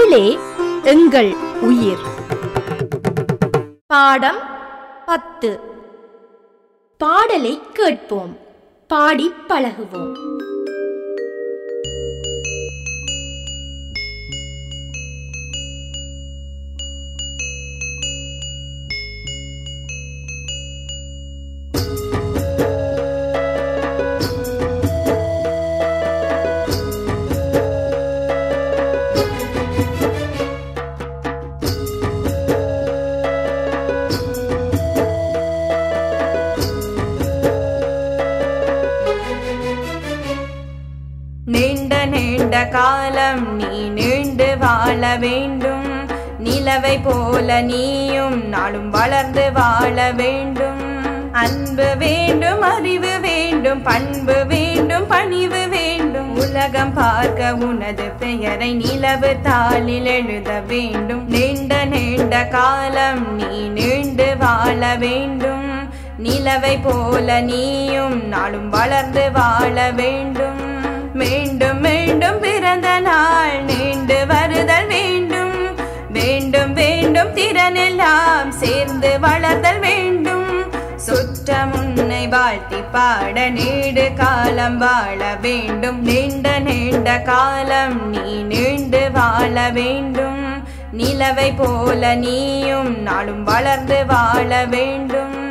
தமிழே எங்கள் உயிர் பாடம் பத்து பாடலை கேட்போம் பாடி பழகுவோம் நீண்ட நீண்ட காலம் நீ நீண்டு வாழ வேண்டும் நிலவை போல நீயும் நாளும் வளர்ந்து வாழ வேண்டும் அன்பு வேண்டும் அறிவு வேண்டும் பண்பு வேண்டும் பணிவு வேண்டும் உலகம் பார்க்க உனது பெயரை நிலவு தாளில் எழுத வேண்டும் நீண்ட நீண்ட காலம் நீ நீண்டு வாழ வேண்டும் நிலவை போல நீயும் நாளும் வளர்ந்து வாழ வேண்டும் மீண்டும் மீண்டும் பிறந்த நாள் நீண்டு வருதல் வேண்டும் வேண்டும் வேண்டும் திறனெல்லாம் சேர்ந்து வளர்தல் வேண்டும் சுற்றம் உன்னை வாழ்த்தி பாட நீடு காலம் வாழ வேண்டும் நீண்ட நீண்ட காலம் நீ நீண்டு வாழ வேண்டும் நிலவை போல நீயும் நாளும் வளர்ந்து வாழ வேண்டும்